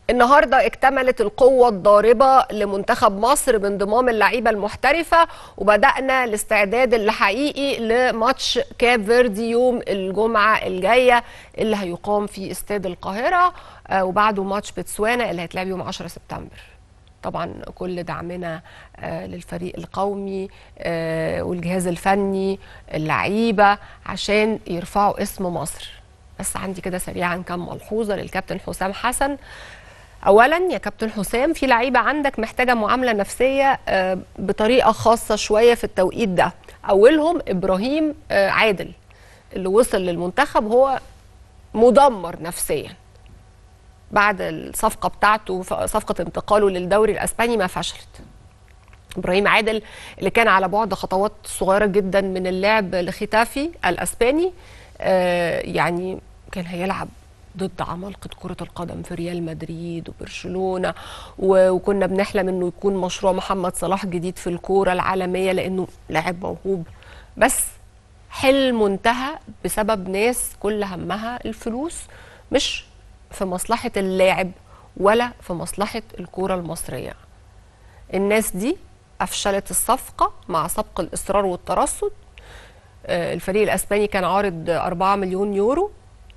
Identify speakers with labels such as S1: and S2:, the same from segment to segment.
S1: النهارده اكتملت القوة الضاربة لمنتخب مصر بانضمام اللعيبة المحترفة وبدأنا الاستعداد الحقيقي لماتش كاب فيردي يوم الجمعة الجاية اللي هيقام في استاد القاهرة آه، وبعده ماتش بتسوانا اللي هيتلعب يوم 10 سبتمبر طبعا كل دعمنا آه، للفريق القومي آه، والجهاز الفني اللعيبة عشان يرفعوا اسم مصر بس عندي كده سريعا كم ملحوظة للكابتن حسام حسن اولا يا كابتن حسام في لعيبه عندك محتاجه معامله نفسيه آه، بطريقه خاصه شويه في التوقيت ده اولهم ابراهيم آه، عادل اللي وصل للمنتخب هو مدمر نفسيا بعد الصفقه بتاعته ف- صفقه انتقاله للدوري الاسباني ما فشلت ابراهيم عادل اللي كان على بعد خطوات صغيره جدا من اللعب لختافي الاسباني آه، يعني كان هيلعب ضد عمالقه كره القدم في ريال مدريد وبرشلونه و- وكنا بنحلم انه يكون مشروع محمد صلاح جديد في الكوره العالميه لانه لاعب موهوب بس حلم انتهى بسبب ناس كل همها الفلوس مش في مصلحه اللاعب ولا في مصلحه الكوره المصريه الناس دي أفشلت الصفقة مع سبق الإصرار والترصد آه، الفريق الأسباني كان عارض 4 مليون يورو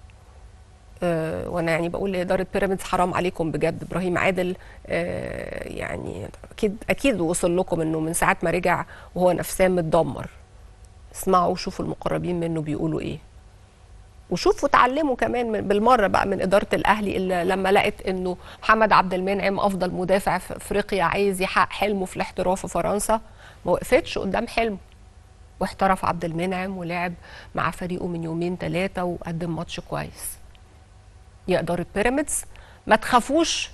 S1: آه، وانا يعني بقول لاداره بيراميدز حرام عليكم بجد ابراهيم عادل آه، يعني اكيد اكيد وصل لكم انه من ساعه ما رجع وهو نفسيا متدمر اسمعوا وشوفوا المقربين منه بيقولوا ايه وشوفوا اتعلموا كمان من- بالمره بقى من اداره الاهلي اللي لما لقت انه محمد عبد المنعم افضل مدافع في افريقيا عايز يحقق حلمه في الاحتراف في فرنسا ما وقفتش قدام حلمه واحترف عبد المنعم ولعب مع فريقه من يومين ثلاثه وقدم ماتش كويس يا اداره بيراميدز ما تخافوش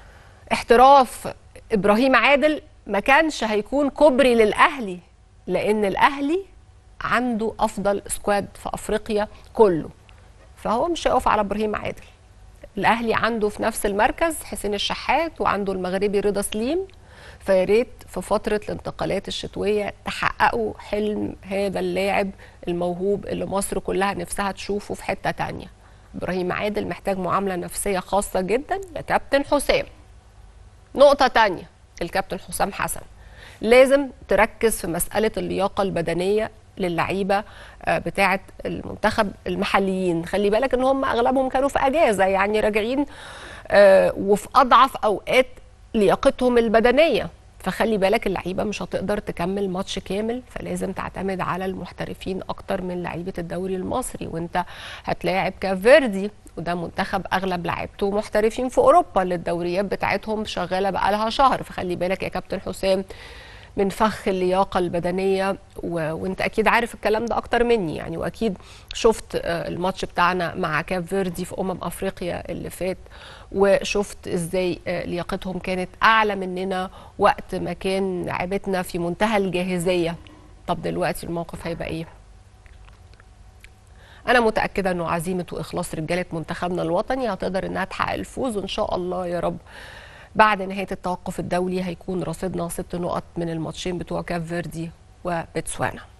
S1: احتراف ابراهيم عادل ما كانش هيكون كوبري للاهلي لان الاهلي عنده افضل سكواد في افريقيا كله فهو مش هيقف على ابراهيم عادل الاهلي عنده في نفس المركز حسين الشحات وعنده المغربي رضا سليم فيا ريت في فتره الانتقالات الشتويه تحققوا حلم هذا اللاعب الموهوب اللي مصر كلها نفسها تشوفه في حته تانية ابراهيم عادل محتاج معامله نفسيه خاصه جدا يا كابتن حسام نقطة تانية الكابتن حسام حسن لازم تركز في مسألة اللياقة البدنية للعيبة آه، بتاعة المنتخب المحليين خلي بالك ان هم اغلبهم كانوا في اجازة يعني راجعين آه، وفي اضعف اوقات لياقتهم البدنية فخلي بالك اللعيبة مش هتقدر تكمل ماتش كامل فلازم تعتمد على المحترفين اكتر من لعيبة الدوري المصري وانت هتلاعب كافيردي وده منتخب اغلب لعيبته محترفين في اوروبا اللي الدوريات بتاعتهم شغاله بقالها شهر فخلي بالك يا كابتن حسام من فخ اللياقه البدنيه و... وانت اكيد عارف الكلام ده اكتر مني يعني واكيد شفت آه، الماتش بتاعنا مع كاب فيردي في امم افريقيا اللي فات وشفت ازاي آه، لياقتهم كانت اعلى مننا وقت ما كان لعيبتنا في منتهى الجاهزيه طب دلوقتي الموقف هيبقى ايه انا متاكده انه عزيمه واخلاص رجاله منتخبنا الوطني هتقدر انها تحقق الفوز وان شاء الله يا رب بعد نهايه التوقف الدولي هيكون رصيدنا ست نقط من الماتشين بتوع كاب فيردي وبتسوانا